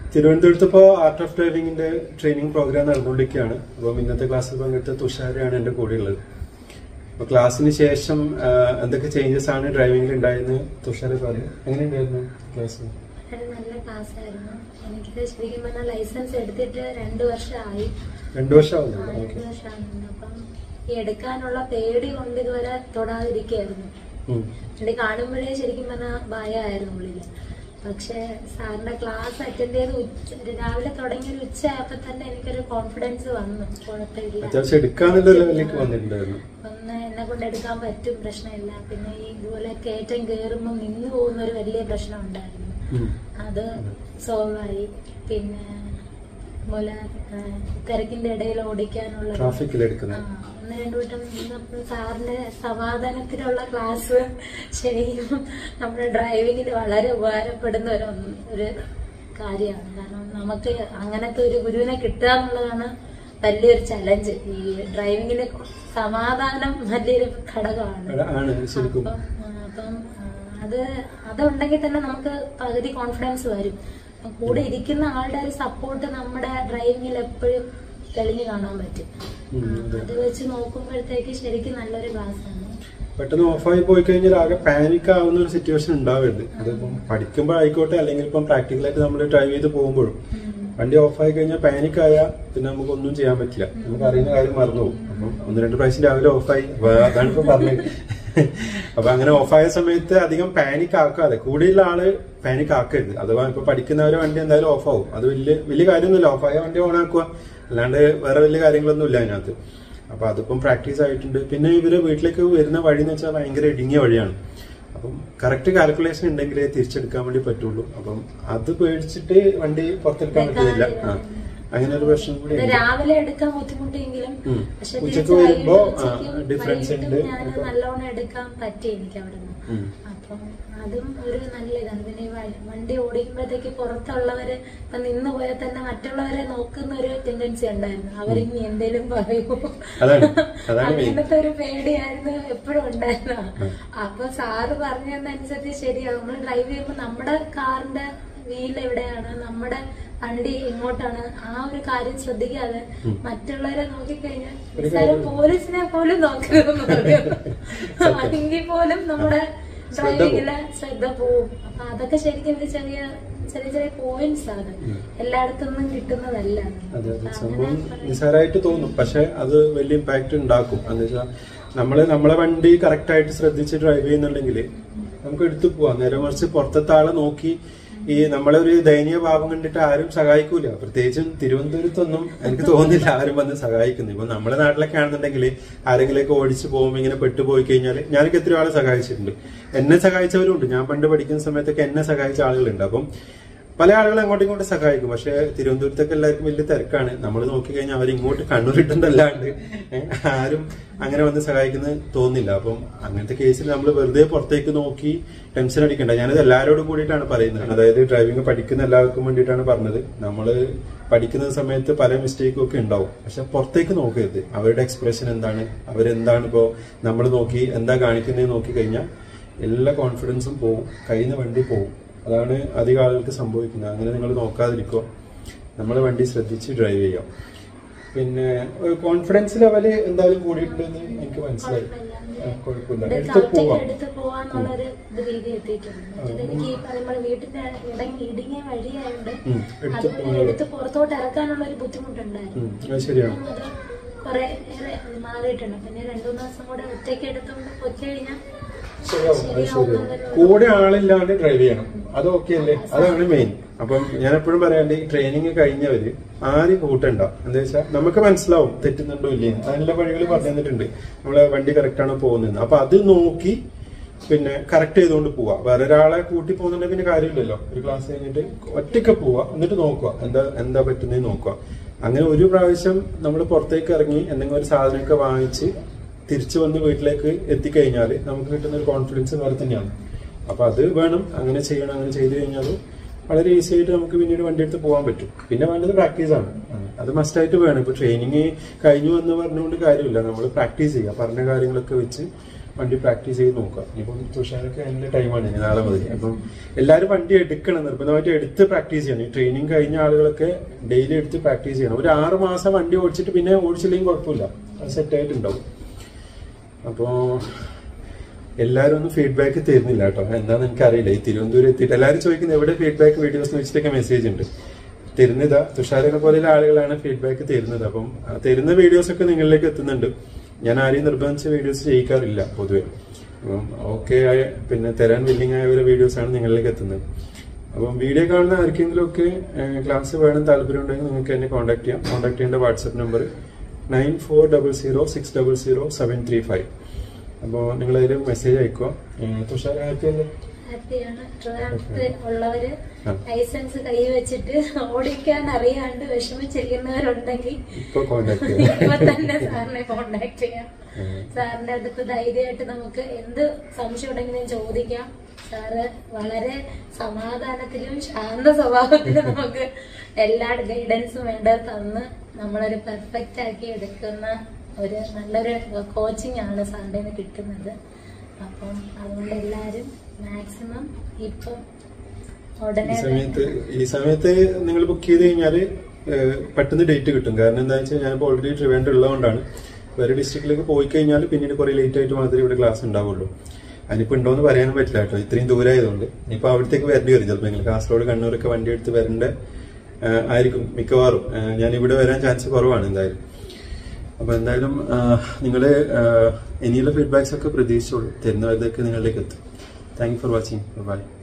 തിരുവനന്തപുരത്ത് ഇപ്പോൾ art of ഡ്രൈവിംഗിന്റെ ട്രെയിനിങ് പ്രോഗ്രാം നടന്നുകൊണ്ടിരിക്കുകയാണ് അപ്പം ഇന്നത്തെ ക്ലാസ്സിൽ പങ്കെടുത്ത തുഷാരയാണ് എന്റെ കൂടെയുള്ളത് അപ്പൊ ക്ലാസ്സിന് ശേഷം ആ, എന്തൊക്കെ ചേഞ്ചസ് ആണ് ഡ്രൈവിംഗിൽ ഉണ്ടായെന്ന് തുഷാര പറഞ്ഞു എങ്ങനെയുണ്ടായിരുന്നു ക്ലാസ് വളരെ നല്ല ക്ലാസ് ആയിരുന്നു എനിക്ക് ശരിക്കും പറഞ്ഞാൽ ലൈസൻസ് എടുത്തിട്ട് രണ്ടു വർഷമായി രണ്ടു വർഷമാവുന്നു ആ, ഓക്കെ രണ്ട് വർഷമാകുന്നുണ്ട് അപ്പം ഈ എടുക്കാനുള്ള പേടി കൊണ്ട് ഇതുവരെ തൊടാതിരിക്കായിരുന്നു എന്നെ കാണുമ്പോഴേ ശരിക്കും പറഞ്ഞാൽ ഭയമായിരുന്നു ഉള്ളില് പക്ഷെ സാറിന്റെ ക്ലാസ് അറ്റൻഡ് ചെയ്ത് ഉച്ച രാവിലെ തുടങ്ങിയ ഒരു ഉച്ചയായപ്പോ തന്നെ എനിക്കൊരു കോൺഫിഡൻസ് വന്നു കുഴപ്പമില്ല അത്യാവശ്യം എടുക്കാന്നുള്ള ലെവലിലേക്ക് വന്നിട്ടുണ്ടായിരുന്നു ഒന്ന് എന്നെ കൊണ്ട് എടുക്കാൻ പറ്റും പ്രശ്നമില്ല പിന്നെ ഈ ഇതുപോലെ കയറ്റം കയറുമ്പോൾ നിന്ന് പോകുന്ന ഒരു വലിയ പ്രശ്നം ഉണ്ടായിരുന്നു ഉം. അത് സോൾവ് ആയി പിന്നെ പോലെ ആ, തിരക്കിന്റെ ഇടയിൽ ഓടിക്കാനുള്ള ഒരു- ട്രാഫിക്കിൽ എടുക്കുന്നത് ആ, ഒന്ന് രണ്ടു വട്ടം ഇന്നപ്പം സാറിന്റെ സമാധാനത്തിലുള്ള ക്ലാസ് ശരിക്കും നമ്മുടെ ഡ്രൈവിങ്ങിന് വളരെ ഉപകാരപ്പെടുന്ന ഒരു ഒന്ന് ഒരു കാര്യമാണ് കാരണം നമുക്ക് അങ്ങനത്തെ ഒരു ഗുരുവിനെ കിട്ടുക എന്നുള്ളതാണ് വലിയൊരു ചലഞ്ച് ഈ ഡ്രൈവിങ്ങിന് സമാധാനം വലിയൊരു ഘടകമാണ് ആണ് ശരിക്കും അപ്പം ആ, അപ്പം ആ, അത് അതുണ്ടെങ്കിൽ തന്നെ നമുക്ക് പകുതി കോൺഫിഡൻസ് വരും അപ്പം കൂടെ ഇരിക്കുന്ന ആളുടെ ഒരു സപ്പോർട്ട് നമ്മുടെ ഡ്രൈവിങ്ങിൽ എപ്പോഴും തെളിഞ്ഞു കാണാൻ പറ്റും ഉം, ആ, അതെ. അത് വെച്ച് നോക്കുമ്പോഴത്തേക്ക് ശരിക്കും നല്ലൊരു ക്ലാസ് ആണ് പെട്ടെന്ന് ഓഫായി പോയി കഴിഞ്ഞാൽ ആകെ പാനിക് ആവുന്ന ഒരു സിറ്റുവേഷൻ ഉണ്ടാവരുത് അതിപ്പം പഠിക്കുമ്പോൾ ആയിക്കോട്ടെ അല്ലെങ്കിൽ ഇപ്പം പ്രാക്ടിക്കലായിട്ട് നമ്മൾ ഡ്രൈവ് ചെയ്ത് പോകുമ്പോഴും വണ്ടി ഓഫായി കഴിഞ്ഞാൽ പാനിക് ആയാൽ പിന്നെ നമുക്ക് ഒന്നും ചെയ്യാൻ പറ്റില്ല നമുക്ക് അറിയുന്ന കാര്യം മറന്നു പോകും അപ്പം ഒന്ന് രണ്ട് പ്രാവശ്യം രാവിലെ ഓഫായി അപ്പൊ അതാണ് ഇപ്പൊ പറഞ്ഞത് അപ്പൊ അങ്ങനെ ഓഫായ സമയത്ത് അധികം പാനിക് ആക്കാതെ കൂടെയുള്ള ആള് പാനിക് ആക്കരുത് അഥവാ ഇപ്പൊ പഠിക്കുന്നവരെ വണ്ടി എന്തായാലും ഓഫ് ആവും അത് വലിയ വലിയ കാര്യമൊന്നുമില്ല ഓഫായ വണ്ടി ഓൺ ആക്കുക അല്ലാണ്ട് വേറെ വലിയ കാര്യങ്ങളൊന്നും ഇല്ല അതിനകത്ത് അപ്പൊ അതിപ്പം പ്രാക്ടീസ് ആയിട്ടുണ്ട് പിന്നെ ഇവര് വീട്ടിലേക്ക് വരുന്ന വഴി എന്ന് വെച്ചാൽ ഭയങ്കര ഇടുങ്ങിയ വഴിയാണ് അപ്പം കറക്റ്റ് കാൽക്കുലേഷൻ ഉണ്ടെങ്കിലേ തിരിച്ചെടുക്കാൻ വേണ്ടി പറ്റുള്ളൂ അപ്പം അത് പേടിച്ചിട്ട് വണ്ടി പുറത്തെടുക്കാൻ പറ്റുന്നില്ല ആ അങ്ങനെ ഒരു പ്രശ്നം കൂടി ഇത് ഉണ്ട്. രാവിലെ എടുക്കാൻ ബുദ്ധിമുട്ടെങ്കിലും ഉം. പക്ഷെ ഉച്ചയ്ക്ക് തിരിച്ച് വരുമ്പോ, വൈകിട്ട് ആ, ഉച്ചയ്ക്കും difference വൈകിട്ടും ഉണ്ട്. ഞാൻ ഇപ്പൊ- നല്ലോണം എടുക്കാൻ പറ്റി എനിക്ക് അവിടെ നിന്ന് ഉം. അപ്പം അതും ഒരു നല്ല ഇതാണ് പിന്നെ ഈ വ- വണ്ടി ഓടിക്കുമ്പോഴത്തേക്ക് പുറത്തുള്ളവര് ഇപ്പൊ നിന്ന് പോയാൽ തന്നെ മറ്റുള്ളവരെ നോക്കുന്ന ഒരു ടെൻഡൻസി ഉണ്ടായിരുന്നു അവരിനി എന്തേലും പറയുമോ അതാണ്. അതാണ് main. അങ്ങനത്തെ ഒരു പേടിയായിരുന്നു എപ്പോഴും ഉണ്ടായിരുന്നു ഉം. അപ്പൊ സാറ് പറഞ്ഞതനുസരിച്ച് ശരിയാണ് നമ്മൾ ഡ്രൈവ് ചെയ്യുമ്പോൾ നമ്മുടെ കാറിന്റെ വീൽ എവിടെയാണ് നമ്മുടെ വണ്ടി എങ്ങോട്ടാണ് ആ ഒരു കാര്യം ശ്രദ്ധിക്കാതെ ഉം. മറ്റുള്ളവരെ നോക്കിക്കഴിഞ്ഞാൽ ഒരു നിസ്സാര കാര്യം- പോലീസിനെ പോലും നോക്കരുതെന്ന് സത്യം. എങ്കിൽ പോലും നമ്മുടെ ശ്രദ്ധ ഡ്രൈവിങ്ങില് ശ്രദ്ധ പോവും അപ്പൊ അതൊക്കെ ശരിക്കും ഒരു ചെറിയ ചെറിയ ചെറിയ പോയിന്റ്സ് ആണ് ഉം. എല്ലായിടത്തുനിന്നും കിട്ടുന്നതല്ല അതെ അതെ അപ്പൊ സംഭവം അങ്ങനെ പറയാം. നിസ്സാരമായിട്ട് തോന്നും പക്ഷെ അത് വലിയ ഇമ്പാക്ട് ഉണ്ടാക്കും എന്ന് വെച്ചാൽ നമ്മള് നമ്മളെ വണ്ടി കറക്റ്റ് ആയിട്ട് ശ്രദ്ധിച്ച് ഡ്രൈവ് ചെയ്യുന്നുണ്ടെങ്കിൽ നമുക്ക് എടുത്തു പോവാം നേരെ മറിച്ച് പുറത്തത്തെ ആളെ നോക്കി ഈ നമ്മളെ ഒരു ദയനീയ ഭാവം കണ്ടിട്ട് ആരും സഹായിക്കൂല പ്രത്യേകിച്ചും തിരുവനന്തപുരത്തൊന്നും എനിക്ക് തോന്നുന്നില്ല ആരും വന്ന് സഹായിക്കുന്നു ഇപ്പൊ നമ്മുടെ നാട്ടിലൊക്കെ ആണെന്നുണ്ടെങ്കിൽ ആരെങ്കിലേക്ക് ഓടിച്ചു പോകുമ്പോൾ ഇങ്ങനെ പെട്ടുപോയി കഴിഞ്ഞാൽ ഞാനൊക്കെ എത്രയോ ആളെ സഹായിച്ചിട്ടുണ്ട് എന്നെ സഹായിച്ചവരും ഉണ്ട് ഞാൻ പണ്ട് പഠിക്കുന്ന സമയത്തൊക്കെ എന്നെ സഹായിച്ച ആളുകളുണ്ട് അപ്പം പല ആളുകളും അങ്ങോട്ടും ഇങ്ങോട്ടും സഹായിക്കും പക്ഷെ തിരുവനന്തപുരത്തൊക്കെ എല്ലാവർക്കും വലിയ തിരക്കാണ് നമ്മൾ നോക്കിക്കഴിഞ്ഞാൽ അവർ ഇങ്ങോട്ട് കണ്ണൂരിട്ടുണ്ടല്ലാണ്ട് ഏഹ്, ആരും അങ്ങനെ വന്ന് സഹായിക്കുന്നത് തോന്നില്ല അപ്പം അങ്ങനത്തെ കേസിൽ നമ്മൾ വെറുതെ പുറത്തേക്ക് നോക്കി ടെൻഷൻ അടിക്കണ്ട ഞാനത് എല്ലാവരോടും കൂടിയിട്ടാണ് പറയുന്നത് അതായത് ഡ്രൈവിംഗ് പഠിക്കുന്ന എല്ലാവർക്കും വേണ്ടിയിട്ടാണ് പറഞ്ഞത് നമ്മൾ പഠിക്കുന്ന സമയത്ത് പല മിസ്റ്റേക്കും ഒക്കെ ഉണ്ടാവും പക്ഷെ പുറത്തേക്ക് നോക്കരുത് അവരുടെ എക്സ്പ്രഷൻ എന്താണ് അവരെന്താണ് ഇപ്പോ നമ്മൾ നോക്കി എന്താ കാണിക്കുന്നത് നോക്കി കഴിഞ്ഞാൽ എല്ലാ കോൺഫിഡൻസും പോവും കയ്യിൽ നിന്ന് വണ്ടി പോവും അതാണ് അധികം ആളുകൾക്ക് സംഭവിക്കുന്നത് അങ്ങനെ നിങ്ങൾ നോക്കാതിരിക്കുക നമ്മൾ വണ്ടി ശ്രദ്ധിച്ച് ഡ്രൈവ് ചെയ്യാം പിന്നെ കോൺഫിഡൻസ് ലെവല് എന്തായാലും കൂടിയിട്ടുണ്ടെന്ന് എനിക്ക് മനസ്സിലായി ആ, കുഴപ്പമില്ല ഇവിടെ എടുത്ത് ഒറ്റയ്ക്ക് പോവാം എടുത്ത് പോവാന്നുള്ളൊരു ഇത് രീതി എത്തിയിട്ടുണ്ട് മറ്റേത് എനിക്ക് ഈ നമ്മുടെ വീട്ടിന്റെ ഇടങ്ങി ഇടുങ്ങിയ വഴിയായോണ്ട് ഉം, എടുത്ത് അത് പോവാം. എടുത്ത് പുറത്തോട്ട് ഇറക്കാനുള്ള ഒരു ബുദ്ധിമുട്ടുണ്ടായിരുന്നു ഉം, അത് ശരിയാണ് അത് കുറെ ഏറെ മാറിയിട്ടുണ്ട് പിന്നെ രണ്ടു മൂന്ന് ദിവസം കൂടെ ഒറ്റയ്ക്ക് എടുത്തോണ്ട് പൊക്കി കഴിഞ്ഞാൽ ശരിയാവും അത് ശരിയാവും കൂടെ ആളില്ലാണ്ട് ഡ്രൈവ് ചെയ്യണം അത് ഓക്കെ അല്ലേ അതാണ് മെയിൻ അപ്പം ഞാൻ എപ്പോഴും പറയാണ്ട് ഈ ട്രെയിനിങ് കഴിഞ്ഞവര് ആരും കൂട്ടണ്ട എന്താ വെച്ചാൽ നമുക്ക് മനസ്സിലാവും തെറ്റുന്നുണ്ടോ ഇല്ലേ അതിനുള്ള വഴികൾ പറഞ്ഞു തന്നിട്ടുണ്ട് നമ്മളെ വണ്ടി കറക്റ്റ് ആണോ പോകുന്നത് അപ്പൊ അത് നോക്കി പിന്നെ കറക്റ്റ് ചെയ്തുകൊണ്ട് പോവാ വേറെ ഒരാളെ കൂട്ടി പോകുന്നുണ്ടെങ്കിൽ പിന്നെ കാര്യമില്ലല്ലോ ഒരു ക്ലാസ് കഴിഞ്ഞിട്ട് ഒറ്റയ്ക്ക് പോവാ എന്നിട്ട് നോക്കുക എന്താ എന്താ പറ്റുന്നത് നോക്കുക അങ്ങനെ ഒരു പ്രാവശ്യം നമ്മൾ പുറത്തേക്ക് ഇറങ്ങി എന്തെങ്കിലും ഒരു സാധനമൊക്കെ വാങ്ങിച്ച് തിരിച്ചു വന്ന് വീട്ടിലേക്ക് എത്തിക്കഴിഞ്ഞാൽ നമുക്ക് കിട്ടുന്ന ഒരു കോൺഫിഡൻസ് വേറെ തന്നെയാണ് അപ്പൊ അത് വേണം അങ്ങനെ ചെയ്യണം അങ്ങനെ ചെയ്തു കഴിഞ്ഞാൽ വളരെ ഈസി ആയിട്ട് നമുക്ക് പിന്നീട് വണ്ടി എടുത്ത് പോകാൻ പറ്റും പിന്നെ വേണ്ടത് പ്രാക്ടീസ് ആണ് അത് മസ്റ്റ് ആയിട്ട് വേണം ഇപ്പൊ ട്രെയിനിങ് കഴിഞ്ഞു എന്ന് പറഞ്ഞുകൊണ്ട് കാര്യമില്ല നമ്മൾ പ്രാക്ടീസ് ചെയ്യുക പറഞ്ഞ കാര്യങ്ങളൊക്കെ വെച്ച് വണ്ടി പ്രാക്ടീസ് ചെയ്ത് നോക്കുക ഇപ്പം തുഷാരൊക്കെ അതിന്റെ ടൈമാണ് ഇനി നാളെ മുതൽ അപ്പം എല്ലാവരും വണ്ടി എടുക്കണം നിർബന്ധമായിട്ട് എടുത്ത് പ്രാക്ടീസ് ചെയ്യണം ഈ ട്രെയിനിങ് കഴിഞ്ഞ ആളുകളൊക്കെ ഡെയിലി എടുത്ത് പ്രാക്ടീസ് ചെയ്യണം ഒരു ആറ് മാസം വണ്ടി ഓടിച്ചിട്ട് പിന്നെ ഓടിച്ചില്ലെങ്കിൽ കുഴപ്പമില്ല അത് സെറ്റ് ആയിട്ടുണ്ടാവും അപ്പോ എല്ലാവരും ഒന്നും ഫീഡ്ബാക്ക് തരുന്നില്ല കേട്ടോ എന്താന്ന് എനിക്കറിയില്ല ഈ തിരുവനന്തപുരം എത്തിയിട്ട് എല്ലാവരും ചോദിക്കുന്നത് എവിടെ ഫീഡ്ബാക്ക് വീഡിയോസ് വെച്ചിട്ടൊക്കെ മെസ്സേജ് ഉണ്ട് തരുന്നതാ തുഷാരനെ പോലെയുള്ള ആളുകളാണ് ഫീഡ്ബാക്ക് തരുന്നത് അപ്പം ആ തരുന്ന വീഡിയോസ് ഒക്കെ നിങ്ങളിലേക്ക് എത്തുന്നുണ്ട് ഞാൻ ആരെയും നിർബന്ധിച്ച വീഡിയോസ് ചെയ്യിക്കാറില്ല പൊതുവെ അപ്പം ഓക്കെ ആയ പിന്നെ തരാൻ വില്ലിംഗ് ആയ ഒരു വീഡിയോസ് ആണ് നിങ്ങളിലേക്ക് എത്തുന്നത് അപ്പം വീഡിയോ കാണുന്ന ആർക്കെങ്കിലും ഒക്കെ ക്ലാസ് വേണം താല്പര്യം ഉണ്ടെങ്കിൽ നിങ്ങൾക്ക് എന്നെ കോൺടാക്ട് ചെയ്യാം കോൺടാക്ട് ചെയ്യേണ്ട WhatsApp number nine four double zero six double zero seven three five അപ്പോൾ നിങ്ങൾ അതിൽ മെസ്സേജ് അയക്കുക തുഷാർ ആർക്കല്ലേ ഹാപ്പിയാണ് ട്രിവാൻഡ്രത്ത് ഉള്ളവര് ആ. ലൈസൻസ് കൈ വെച്ചിട്ട് ഓടിക്കാൻ അറിയാണ്ട് വിഷമിച്ചിരിക്കുന്നവരുണ്ടെങ്കിൽ ഇപ്പോൾ കോൺടാക്ട് ചെയ്യാം ഇപ്പൊ തന്നെ സാറിനെ കോണ്ടാക്ട് ചെയ്യാം സാറിന്റെ അടുത്ത് ധൈര്യമായിട്ട് നമുക്ക് എന്ത് സംശയം ഉണ്ടെങ്കിലും ചോദിക്കാം സാറ് വളരെ സമാധാനത്തിലും ശാന്ത സ്വഭാവത്തിലും നമുക്ക് എല്ലാ ഗൈഡൻസും വേണ്ടത് തന്ന് നമ്മളൊരു പെർഫെക്റ്റ് ആക്കി എടുക്കുന്ന ഒരു നല്ലൊരു കോച്ചിങ് ആണ് സാറിന്റെ നിന്ന് കിട്ടുന്നത് അപ്പം അതുകൊണ്ട് എല്ലാരും മാക്സിമം ഇപ്പം ഈ ഉടനെ സമയത്ത് ഈ സമയത്ത് നിങ്ങൾ ബുക്ക് ചെയ്ത് കഴിഞ്ഞാല് ഏഹ്, പെട്ടെന്ന് ഡേറ്റ് കിട്ടും കാരണം എന്താ വെച്ചാൽ ഞാനിപ്പോൾ ഓൾറെഡി ട്രിവാൻഡ് ഉള്ളതുകൊണ്ടാണ് വേറെ ഡിസ്ട്രിക്റ്റിലേക്ക് പോയി കഴിഞ്ഞാൽ പിന്നീട് കുറെ ലേറ്റ് ആയിട്ട് മാത്രമേ ഇവിടെ ക്ലാസ് ഉണ്ടാവുള്ളൂ അതിനിപ്പോ ഉണ്ടോന്ന് പറയാനും പറ്റില്ല കേട്ടോ ഇത്രയും ദൂരമായതുകൊണ്ട് ഇനിയിപ്പോ അവിടത്തേക്ക് വരേണ്ടി വരും ചിലപ്പോൾ നിങ്ങൾ കാസർഗോഡ് കണ്ണൂരൊക്കെ വണ്ടി എടുത്ത് വരേണ്ട ഏഹ്, ആയിരിക്കും മിക്കവാറും ഏഹ്, ഞാൻ ഇവിടെ വരാൻ ചാൻസ് കുറവാണ് എന്തായാലും അപ്പൊ എന്തായാലും നിങ്ങൾ ഇനിയുള്ള ഫീഡ്ബാക്സ് ഒക്കെ പ്രതീക്ഷിച്ചോളൂ തരുന്നതൊക്കെ നിങ്ങളിലേക്ക് എത്തും thank you for watching by